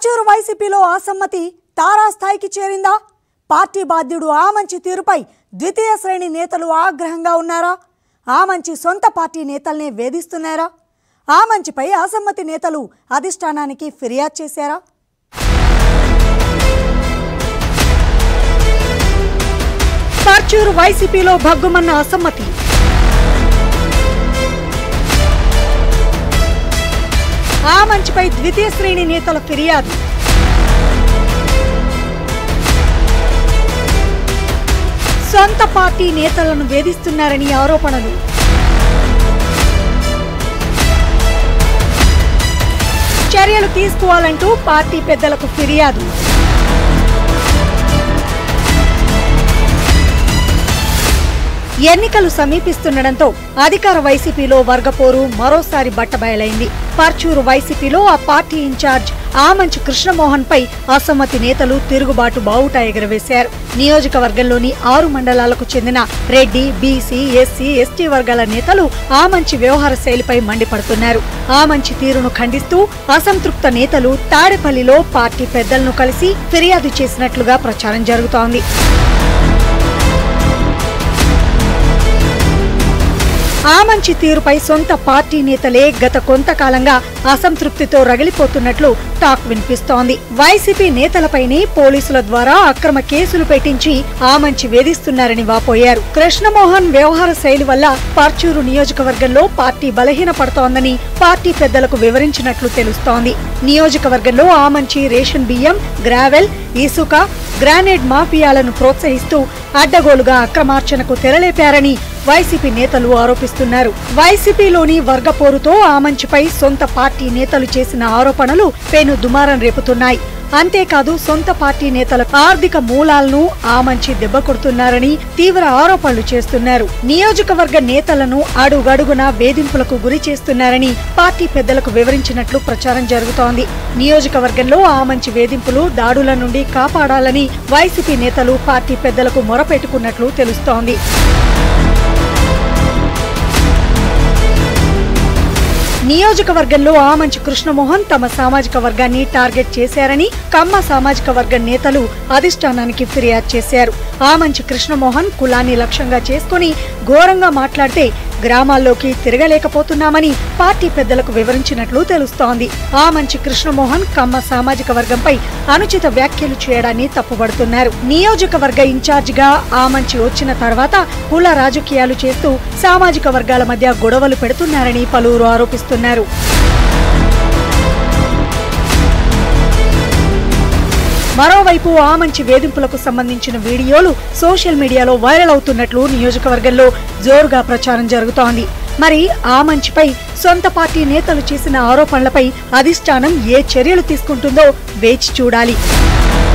పర్చూరు వైసీపీలో అసమ్మతి తారాస్థాయికి చేరిందా పార్టీ బాధ్యుడు ఆమంచి తీరుపై ద్వితీయ శ్రేణి నేతలు ఆగ్రహంగా ఉన్నారా ఆమంచి సొంత పార్టీ నేతల్నే వేధిస్తున్నారా ఆమంచిపై అసమ్మతి నేతలు అధిష్టానానికి ఫిర్యాదు చేశారా పర్చూరు వైసీపీలో భగ్గుమన్న అసమ్మతి ఆమంచిపై ద్వితీయ శ్రేణి నేతల ఫిర్యాదు సొంత పార్టీ నేతలను వేధిస్తున్నారని ఆరోపణలు చర్యలు తీసుకోవాలంటూ పార్టీ పెద్దలకు ఫిర్యాదు ఎన్నికలు సమీపిస్తుండటంతో అధికార వైసీపీలో వర్గపోరు మరోసారి బట్టబయలైంది పర్చూరు వైసీపీలో ఆ పార్టీ ఇన్ఛార్జ్ ఆమంచి కృష్ణమోహన్ పై అసమ్మతి నేతలు తిరుగుబాటు బావుట ఎగురవేశారు నియోజకవర్గంలోని ఆరు మండలాలకు చెందిన రెడ్డి బీసీ ఎస్సీ ఎస్టీ వర్గాల నేతలు ఆమంచి వ్యవహార శైలిపై మండిపడుతున్నారు ఆమంచి తీరును ఖండిస్తూ అసంతృప్త నేతలు తాడేపల్లిలో పార్టీ పెద్దలను కలిసి ఫిర్యాదు చేసినట్లుగా ప్రచారం జరుగుతోంది ఆమంచి తీరుపై సొంత పార్టీ నేతలే గత కొంతకాలంగా అసంతృప్తితో రగిలిపోతున్నట్లు టాక్ వినిపిస్తోంది వైసీపీ నేతలపైనే పోలీసుల ద్వారా అక్రమ కేసులు పెట్టించి ఆమంచి వేధిస్తున్నారని వాపోయారు కృష్ణమోహన్ వ్యవహార శైలి వల్ల పర్చూరు నియోజకవర్గంలో పార్టీ బలహీనపడుతోందని పార్టీ పెద్దలకు వివరించినట్లు తెలుస్తోంది నియోజకవర్గంలో ఆమంచి రేషన్ బియ్యం గ్రావెల్ ఇసుక గ్రానైడ్ మాఫియాలను ప్రోత్సహిస్తూ అడ్డగోలుగా అక్రమార్చనకు తెరలేపారని వైసీపీ నేతలు ఆరోపిస్తున్నారు వైసీపీలోని వర్గపోరుతో ఆమంచిపై సొంత పార్టీ నేతలు చేసిన ఆరోపణలు పెను దుమారం రేపుతున్నాయి అంతేకాదు సొంత పార్టీ నేతల ఆర్థిక మూలాలను ఆమంచి దెబ్బ కొడుతున్నారని తీవ్ర ఆరోపణలు చేస్తున్నారు నియోజకవర్గ నేతలను అడుగడుగున వేధింపులకు గురి చేస్తున్నారని పార్టీ పెద్దలకు వివరించినట్లు ప్రచారం జరుగుతోంది నియోజకవర్గంలో ఆమంచి వేధింపులు దాడుల నుండి కాపాడాలని వైసీపీ నేతలు పార్టీ పెద్దలకు మొరపెట్టుకున్నట్లు తెలుస్తోంది నియోజకవర్గంలో ఆమంచి కృష్ణమోహన్ తమ సామాజిక వర్గాన్ని టార్గెట్ చేశారని కమ్మ సామాజిక వర్గం నేతలు అధిష్టానానికి ఫిర్యాదు చేశారు ఆమంచి కృష్ణమోహన్ కులాన్ని లక్ష్యంగా చేసుకుని ఘోరంగా మాట్లాడితే గ్రామాల్లోకి తిరగలేకపోతున్నామని పార్టీ పెద్దలకు వివరించినట్లు తెలుస్తోంది ఆమంచి కృష్ణమోహన్ కమ్మ సామాజిక వర్గంపై అనుచిత వ్యాఖ్యలు చేయడాన్ని తప్పుపడుతున్నారు నియోజకవర్గ ఇన్ఛార్జిగా ఆమంచి వచ్చిన తర్వాత కుల రాజకీయాలు చేస్తూ సామాజిక వర్గాల మధ్య గొడవలు పెడుతున్నారని పలువురు ఆరోపిస్తున్నారు మరోవైపు ఆమంచి వేధింపులకు సంబంధించిన వీడియోలు సోషల్ మీడియాలో వైరల్ అవుతున్నట్లు నియోజకవర్గంలో జోరుగా ప్రచారం జరుగుతోంది మరి ఆమంచిపై సొంత పార్టీ నేతలు చేసిన ఆరోపణలపై అధిష్టానం ఏ చర్యలు తీసుకుంటుందో వేచి చూడాలి